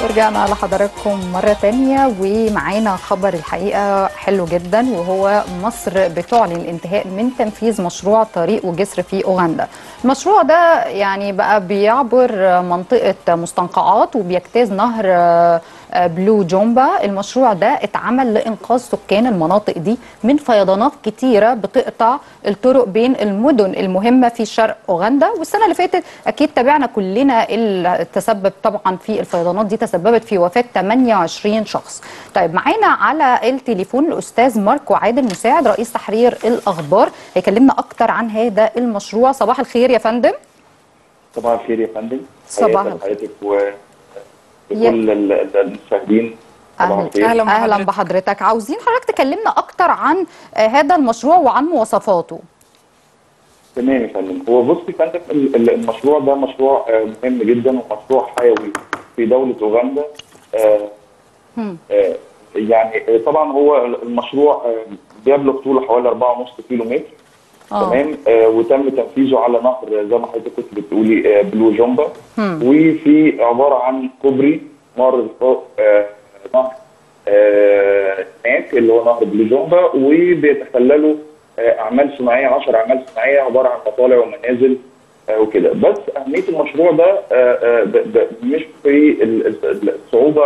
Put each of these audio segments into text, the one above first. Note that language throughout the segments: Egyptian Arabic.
ورجعنا لحضراتكم مرة تانية ومعانا خبر الحقيقة حلو جدا وهو مصر بتعلن الانتهاء من تنفيذ مشروع طريق وجسر في أوغندا المشروع ده يعني بقى بيعبر منطقة مستنقعات وبيجتاز نهر بلو جومبا المشروع ده اتعمل لإنقاذ سكان المناطق دي من فيضانات كتيرة بتقطع الطرق بين المدن المهمة في شرق أوغندا والسنة اللي فاتت أكيد تابعنا كلنا اللي تسبب طبعا في الفيضانات دي تسببت في وفاة 28 شخص طيب معانا على التليفون الأستاذ ماركو عادل مساعد رئيس تحرير الأخبار هيكلمنا أكتر عن هذا المشروع صباح الخير يا فندم صباح الخير يا فندم صباح الخير حضرتك وكل المشاهدين أهلا, أهلا, أهلا بحضرتك عاوزين حضرتك تكلمنا أكتر عن هذا المشروع وعن مواصفاته تمام يا فندم هو بصي يا فندم المشروع ده مشروع مهم جدا ومشروع حيوي في دولة أوغندا آه آه يعني طبعا هو المشروع بيبلغ طوله حوالي 4.5 كيلو متر تمام آه وتم تنفيذه على نهر زي ما حضرتك كنت بتقولي آه بلو جومبا وفي عباره عن كوبري مر فوق آه نهر آه هناك اللي هو نهر بلو جومبا وبيتخللوا آه اعمال صناعيه 10 اعمال صناعيه عباره عن مطالع ومنازل آه وكده بس اهميه المشروع ده آه آه مش في الصعوبه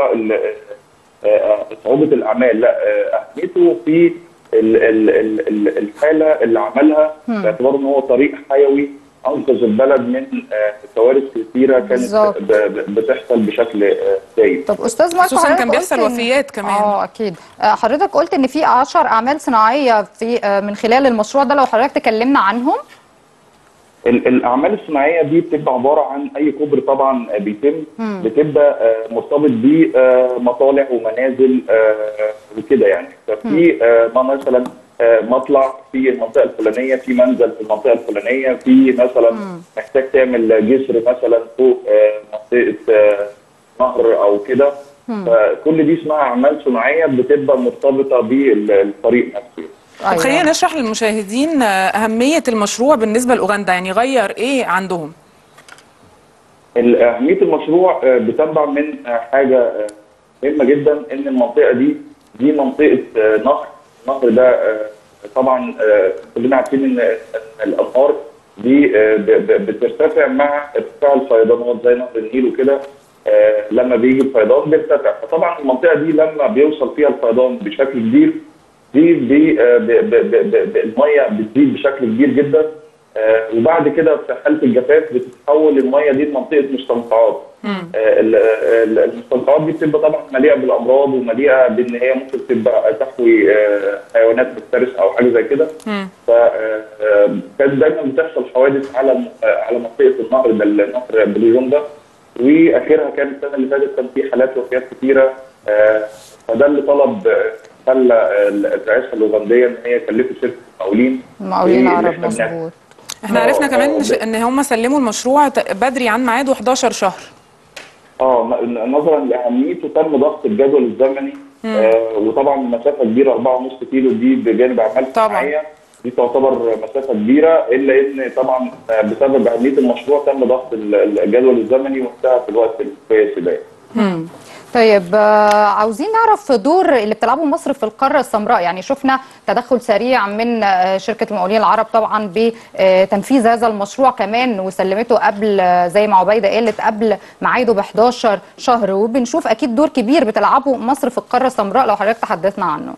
صعوبه الاعمال لا اهميته في الحاله اللي عملها باعتبار ان هو طريق حيوي انقذ البلد من كوارث كثيره كانت بتحصل بشكل دايم. طب استاذ ماركو خصوصا كان بيحصل وفيات كمان اه اكيد حضرتك قلت ان في 10 اعمال صناعيه في من خلال المشروع ده لو حضرتك تكلمنا عنهم الاعمال الصناعيه دي بتبقى عباره عن اي كوبري طبعا بيتم مم. بتبقى مرتبط بمطالع ومنازل وكده يعني ففي مثلا مطلع في المنطقه الفلانيه في منزل في المنطقه الفلانيه في مثلا مم. محتاج تعمل جسر مثلا فوق منطقه نهر او كده فكل دي اسمها اعمال صناعيه بتبقى مرتبطه بالطريق نفسه أيوة. طب خلينا نشرح للمشاهدين أهمية المشروع بالنسبة لأوغندا يعني غير إيه عندهم؟ أهمية المشروع بتنبع من حاجة مهمة جدا إن المنطقة دي دي منطقة نهر النهر ده طبعا كلنا عارفين إن الأنهار دي بترتفع مع ارتفاع الفيضانات زي نهر النيل وكده لما بيجي الفيضان بيرتفع فطبعا المنطقة دي لما بيوصل فيها الفيضان بشكل كبير دي دي الميه بتزيد بشكل كبير جدا آه وبعد كده في حاله الجفاف بتتحول الميه دي لمنطقه مستنقعات آه المستنقعات دي بتبقى طبعا مليئه بالامراض ومليئه بان هي ممكن تبقى تحوي آه حيوانات مفترسه او حاجه زي كده فكانت دايما بتحصل حوادث على على منطقه النهر ده النهر بلوجون ده واخرها كان السنه اللي فاتت كان في حالات وفيات كثيره فده اللي طلب خلى الرئاسه الاوغنديه ان هي كلفت شركه المقاولين المقاولين عرب مظبوط احنا عرفنا كمان ان هم سلموا المشروع بدري عن ميعاده 11 شهر اه نظرا لاهميته تم ضغط الجدول الزمني آه وطبعا مسافه كبيره 4.5 كيلو دي بجانب اعمال صناعيه دي تعتبر مسافه كبيره الا ان طبعا بسبب اهميه المشروع تم ضغط الجدول الزمني وانتهى في الوقت القياسي ده طيب عاوزين نعرف دور اللي بتلعبه مصر في القاره السمراء يعني شفنا تدخل سريع من شركه المقاولين العرب طبعا بتنفيذ هذا المشروع كمان وسلمته قبل زي ما عبيده قالت قبل ميعاده ب 11 شهر وبنشوف اكيد دور كبير بتلعبه مصر في القاره السمراء لو حضرتك تحدثنا عنه.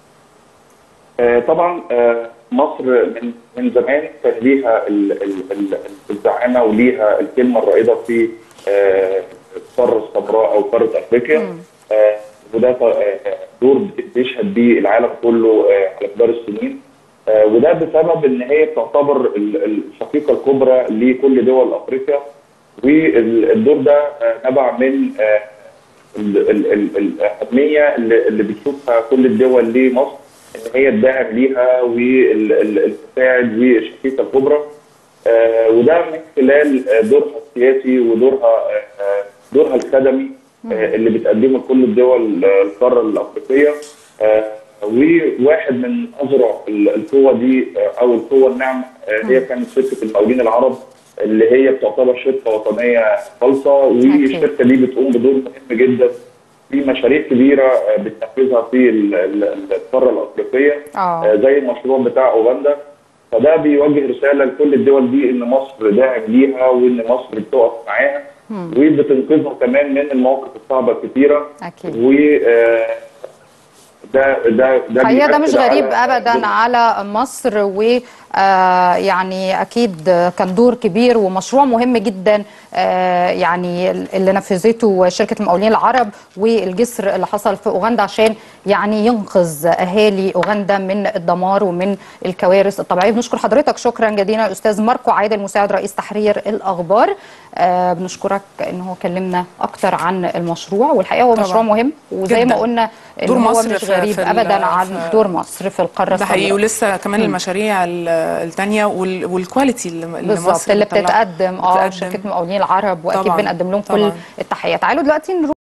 طبعا مصر من من زمان كان ليها الزعامه وليها الكلمه الرائده في القاره السمراء او قاره افريقيا آه وده آه دور بيشهد بيه العالم كله آه على مدار السنين آه وده بسبب ان هي بتعتبر الشقيقه الكبرى لكل دول افريقيا والدور ده آه نبع من آه الاهميه اللي بتشوفها كل الدول لمصر ان هي تدعم ليها وتساعد والشقيقه الكبرى آه وده من خلال دورها السياسي ودورها آه دورها الخدمي آه اللي بتقدمه لكل الدول القاره الافريقيه وواحد من اذرع القوه دي او القوه الناعمه هي كانت شركه المقاولين العرب اللي هي بتعتبر شركه وطنيه خالصه والشركه دي بتقوم بدور مهم جدا في مشاريع كبيره آه، بتنفذها في ال- ال- القاره الافريقيه آه. آه، زي المشروع بتاع اوغندا فده بيوجه رساله لكل الدول دي ان مصر داعم ليها وان مصر بتقف معاها وبتنقذها كمان من المواقف الصعبه الكتيره أكيد. و آه، ده ده ده الحقيقه ده مش بيأكد غريب على- ابدا على مصر و آه، يعني اكيد كان دور كبير ومشروع مهم جدا آه، يعني اللي نفذته شركه المقاولين العرب والجسر اللي حصل في اوغندا عشان يعني ينقذ اهالي اوغندا من الدمار ومن الكوارث الطبيعيه بنشكر حضرتك شكرا جزيلا الاستاذ ماركو عادل مساعد رئيس تحرير الاخبار آه، بنشكرك ان هو كلمنا اكتر عن المشروع والحقيقه هو طبعاً. مشروع مهم وزي جداً. ما قلنا ان دور هو مصر مش في- غريب في ال- ابدا عن في- دور مصر في القاره ده حقيقي السمراء ولسه كمان المشاريع ال- التانية وال- والكواليتي اللي اللي بالظبط مصر اللي بتطلعها. بتتقدم اه بتقدم. شركه المقاولين العرب واكيد طبعاً، بنقدم لهم كل طبعاً. التحيات تعالوا دلوقتي نروح